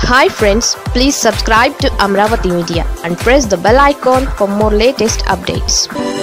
hi friends please subscribe to Amaravati media and press the bell icon for more latest updates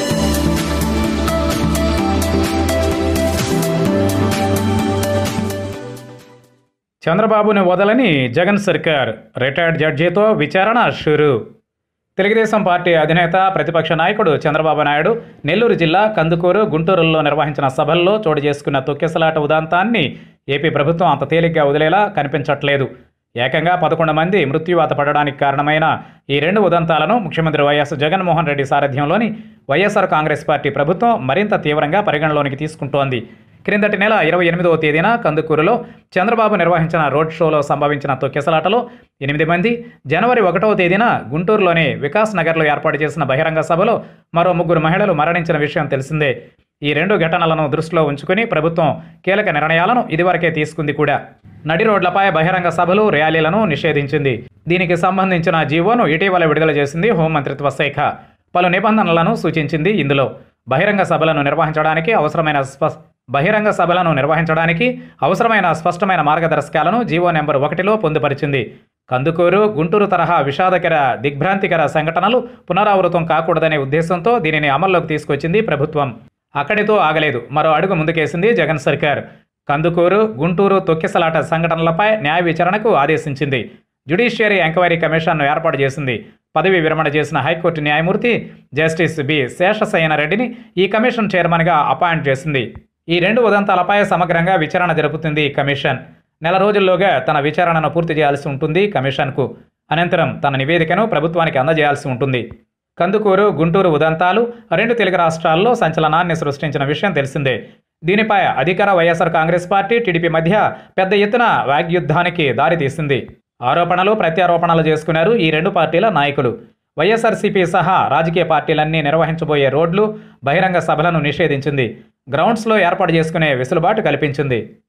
చంద్రబాబుని వదలని జగన్ సర్కార్ retired జడ్జితో విచారణ షురు Telugu Desam party అధినేత ప్రతిపక్ష నాయకుడు చంద్రబాబు నాయుడు నెల్లూరు జిల్లా కందుకూరు గుంటూరులో నిర్వహించిన సభల్లో చోటు చేసుకున్న తొక్కెసలాట ఉదాంతాన్ని ఏపీ ప్రభుత్వం అంత తేలిగ్గా వదిలేలా కనిపించట్లేదు ఏకంగా పదకొండు మంది మృత్యువాత పడడానికి కారణమైన ఈ రెండు ఉదంతాలను ముఖ్యమంత్రి వైఎస్ జగన్మోహన్ రెడ్డి సారథ్యంలోని వైఎస్ఆర్ కాంగ్రెస్ పార్టీ ప్రభుత్వం మరింత తీవ్రంగా పరిగణలోనికి తీసుకుంటోంది క్రిందటి నెల ఇరవై ఎనిమిదవ తేదీన కందుకూరులో చంద్రబాబు నిర్వహించిన రోడ్ షోలో సంభవించిన తొక్కెసలాటలో ఎనిమిది మంది జనవరి ఒకటవ తేదీన గుంటూరులోని వికాస్ నగర్లో ఏర్పాటు చేసిన బహిరంగ సభలో మరో ముగ్గురు మహిళలు మరణించిన విషయం తెలిసిందే ఈ రెండు ఘటనలను దృష్టిలో ఉంచుకుని ప్రభుత్వం కీలక నిర్ణయాలను ఇదివరకే తీసుకుంది కూడా నడి రోడ్లపై బహిరంగ సభలు ర్యాలీలను నిషేధించింది దీనికి సంబంధించిన జీవోను ఇటీవల విడుదల చేసింది హోంమంత్రిత్వ శాఖ పలు నిబంధనలను సూచించింది ఇందులో బహిరంగ సభలను నిర్వహించడానికి అవసరమైన స్ప- బహిరంగ సభలను నిర్వహించడానికి అవసరమైన స్పష్టమైన మార్గదర్శకాలను జీవో నెంబర్ ఒకటిలో పొందుపరిచింది కందుకూరు గుంటూరు తరహా విషాదకర దిగ్భ్రాంతికర సంఘటనలు పునరావృతం కాకూడదనే ఉద్దేశంతో దీనిని అమల్లోకి తీసుకొచ్చింది ప్రభుత్వం అక్కడితో ఆగలేదు మరో అడుగు ముందుకేసింది జగన్ సర్కార్ కందుకూరు గుంటూరు తొక్కిసలాట సంఘటనలపై న్యాయ విచారణకు ఆదేశించింది జ్యుడిషియరీ ఎంక్వైరీ కమిషన్ను ఏర్పాటు చేసింది పదవి విరమణ చేసిన హైకోర్టు న్యాయమూర్తి జస్టిస్ బి శేషశయన రెడ్డిని ఈ కమిషన్ చైర్మన్గా అపాయింట్ చేసింది ఈ రెండు ఉదంతాలపై సమగ్రంగా విచారణ జరుపుతుంది ఈ కమిషన్ నెల రోజుల్లోగా తన విచారణను పూర్తి చేయాల్సి ఉంటుంది కమిషన్కు అనంతరం తన నివేదికను ప్రభుత్వానికి అందజేయాల్సి ఉంటుంది కందుకూరు గుంటూరు ఉదంతాలు రెండు తెలుగు రాష్ట్రాల్లో సంచలనాన్ని సృష్టించిన విషయం తెలిసిందే దీనిపై అధికార వైఎస్ఆర్ కాంగ్రెస్ పార్టీ టీడీపీ మధ్య పెద్ద ఎత్తున వాగ్యుద్ధానికి దారితీసింది ఆరోపణలు ప్రత్యారోపణలు చేసుకున్నారు ఈ రెండు పార్టీల నాయకులు వైఎస్ఆర్సీపీ సహా రాజకీయ పార్టీలన్నీ నిర్వహించబోయే రోడ్లు బహిరంగ సభలను నిషేధించింది గ్రౌండ్స్లో ఏర్పాటు చేసుకునే వెసులుబాటు కల్పించింది